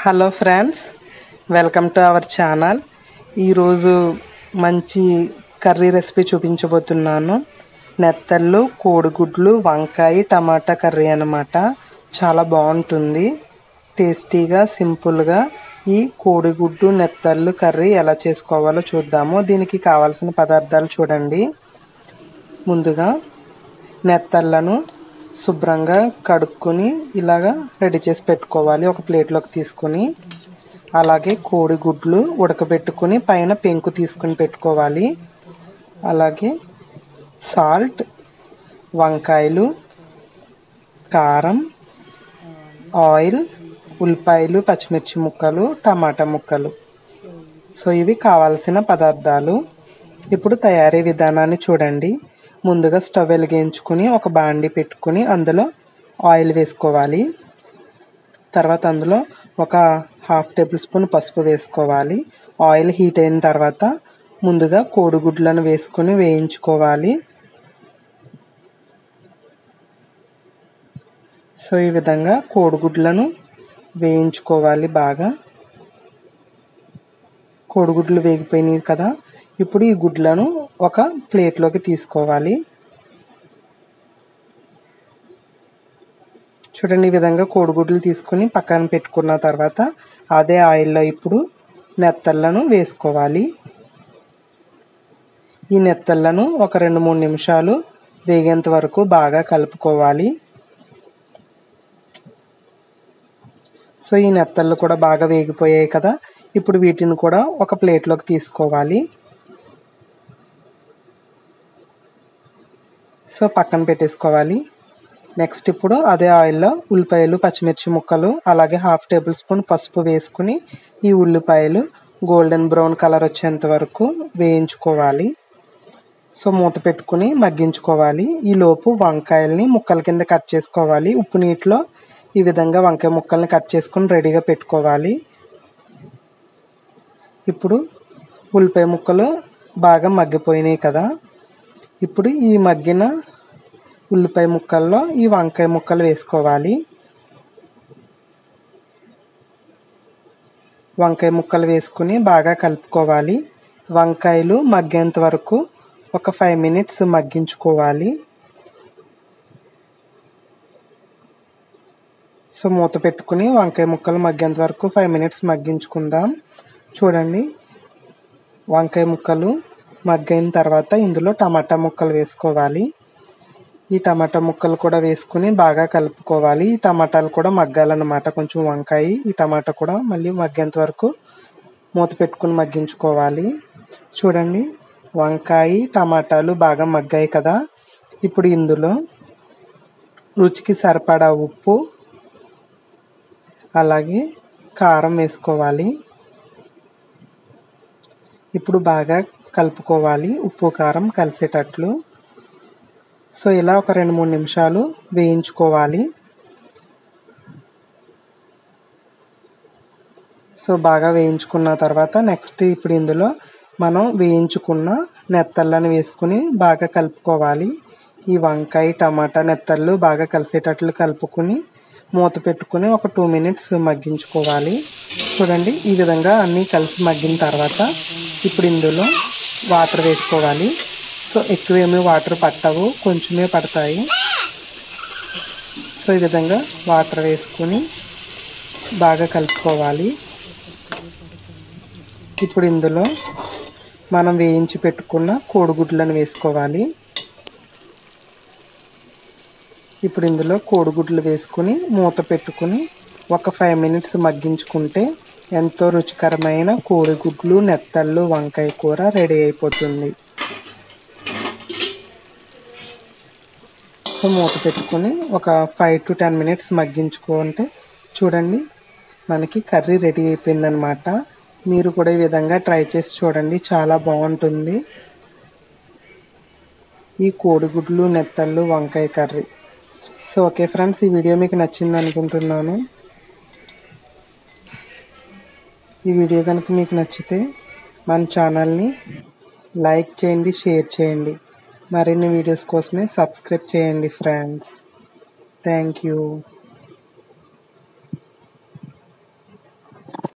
hello friends welcome to our channel ఈరోజు మంచి curry recipe చూపించబోతున్నాను నెత్తళ్ళు కోడిగుడ్లు వంకాయ టమాటా కర్రీ అన్నమాట చాలా బాగుంటుంది టేస్టీగా సింపుల్గా ఈ కోడిగుడ్డు నెత్తళ్ళు కర్రీ ఎలా చేసుకోవాలో చూద్దాము దీనికి కావాల్సిన పదార్థాలు చూడండి ముందుగా నెత్తళ్ళను శుభ్రంగా కడుక్కొని ఇలాగా రెడీ చేసి పెట్టుకోవాలి ఒక ప్లేట్లోకి తీసుకొని అలాగే కోడిగుడ్లు ఉడకబెట్టుకుని పైన పెంకు తీసుకుని పెట్టుకోవాలి అలాగే సాల్ట్ వంకాయలు కారం ఆయిల్ ఉల్లిపాయలు పచ్చిమిర్చి ముక్కలు టమాటా ముక్కలు సో ఇవి కావాల్సిన పదార్థాలు ఇప్పుడు తయారీ విధానాన్ని చూడండి ముందుగా స్టవ్ వెలిగించుకుని ఒక బాండి పెట్టుకుని అందులో ఆయిల్ వేసుకోవాలి తర్వాత అందులో ఒక హాఫ్ టేబుల్ స్పూన్ పసుపు వేసుకోవాలి ఆయిల్ హీట్ అయిన తర్వాత ముందుగా కోడిగుడ్లను వేసుకుని వేయించుకోవాలి సో ఈ విధంగా కోడిగుడ్లను వేయించుకోవాలి బాగా కోడిగుడ్లు వేగిపోయినాయి కదా ఇప్పుడు ఈ గుడ్లను ఒక ప్లేట్లోకి తీసుకోవాలి చూడండి ఈ విధంగా కోడిగుడ్లు తీసుకుని పక్కన పెట్టుకున్న తర్వాత అదే ఆయిల్లో ఇప్పుడు నెత్తళ్ళను వేసుకోవాలి ఈ నెత్తళ్ళను ఒక రెండు మూడు నిమిషాలు వేగేంత వరకు బాగా కలుపుకోవాలి సో ఈ నెత్తళ్ళు కూడా బాగా వేగిపోయాయి కదా ఇప్పుడు వీటిని కూడా ఒక ప్లేట్లోకి తీసుకోవాలి సో పక్కన పెట్టేసుకోవాలి నెక్స్ట్ ఇప్పుడు అదే ఆయిల్లో ఉల్లిపాయలు పచ్చిమిర్చి ముక్కలు అలాగే హాఫ్ టేబుల్ స్పూన్ పసుపు వేసుకుని ఈ ఉల్లిపాయలు గోల్డెన్ బ్రౌన్ కలర్ వచ్చేంత వరకు వేయించుకోవాలి సో మూత పెట్టుకుని మగ్గించుకోవాలి ఈ లోపు వంకాయల్ని ముక్కల కింద కట్ చేసుకోవాలి ఉప్పు నీటిలో ఈ విధంగా వంకాయ ముక్కల్ని కట్ చేసుకుని రెడీగా పెట్టుకోవాలి ఇప్పుడు ఉల్లిపాయ ముక్కలు బాగా మగ్గిపోయినాయి కదా ఇప్పుడు ఈ మగ్గిన ఉల్లిపాయ ముక్కల్లో ఈ వంకాయ ముక్కలు వేసుకోవాలి వంకాయ ముక్కలు వేసుకుని బాగా కలుపుకోవాలి వంకాయలు మగ్గేంత వరకు ఒక ఫైవ్ మినిట్స్ మగ్గించుకోవాలి సో మూత పెట్టుకుని వంకాయ ముక్కలు మగ్గేంత వరకు ఫైవ్ మినిట్స్ మగ్గించుకుందాం చూడండి వంకాయ ముక్కలు మగ్గైన తర్వాత ఇందులో టమాటా ముక్కలు వేసుకోవాలి ఈ టమాటా ముక్కలు కూడా వేసుకుని బాగా కలుపుకోవాలి ఈ టమాటాలు కూడా మగ్గాలన్నమాట కొంచెం వంకాయ ఈ టమాటా కూడా మళ్ళీ మగ్గేంత వరకు మూత పెట్టుకుని మగ్గించుకోవాలి చూడండి వంకాయ టమాటాలు బాగా మగ్గాయి కదా ఇప్పుడు ఇందులో రుచికి సరిపడా ఉప్పు అలాగే కారం వేసుకోవాలి ఇప్పుడు బాగా కలుపుకోవాలి ఉప్పు కారం కలిసేటట్లు సో ఇలా ఒక రెండు మూడు నిమిషాలు వేయించుకోవాలి సో బాగా వేయించుకున్న తర్వాత నెక్స్ట్ ఇప్పుడు ఇందులో మనం వేయించుకున్న నెత్తళ్ళని వేసుకుని బాగా కలుపుకోవాలి ఈ వంకాయ టమాటా నెత్తళ్ళు బాగా కలిసేటట్లు కలుపుకుని మూత పెట్టుకుని ఒక టూ మినిట్స్ మగ్గించుకోవాలి చూడండి ఈ విధంగా అన్నీ కలిసి మగ్గిన తర్వాత ఇప్పుడు ఇందులో వాటర్ వేసుకోవాలి సో ఎక్కువేమీ వాటర్ పట్టవు కొంచెమే పడతాయి సో ఈ విధంగా వాటర్ వేసుకుని బాగా కలుపుకోవాలి ఇప్పుడు ఇందులో మనం వేయించి పెట్టుకున్న కోడిగుడ్లను వేసుకోవాలి ఇప్పుడు ఇందులో కోడిగుడ్లు వేసుకుని మూత పెట్టుకుని ఒక ఫైవ్ మినిట్స్ మగ్గించుకుంటే ఎంతో రుచికరమైన కోడిగుడ్లు నెత్తళ్ళు వంకాయ కూర రెడీ అయిపోతుంది సో మూత పెట్టుకుని ఒక ఫైవ్ టు టెన్ మినిట్స్ మగ్గించుకుంటే చూడండి మనకి కర్రీ రెడీ అయిపోయిందనమాట మీరు కూడా ఈ విధంగా ట్రై చేసి చూడండి చాలా బాగుంటుంది ఈ కోడిగుడ్లు నెత్తళ్ళు వంకాయ కర్రీ సో ఓకే ఫ్రెండ్స్ ఈ వీడియో మీకు నచ్చింది అనుకుంటున్నాను ఈ వీడియో కనుక మీకు నచ్చితే మన ఛానల్ని లైక్ చేయండి షేర్ చేయండి మరిన్ని వీడియోస్ కోసమే సబ్స్క్రైబ్ చేయండి ఫ్రెండ్స్ థ్యాంక్ యూ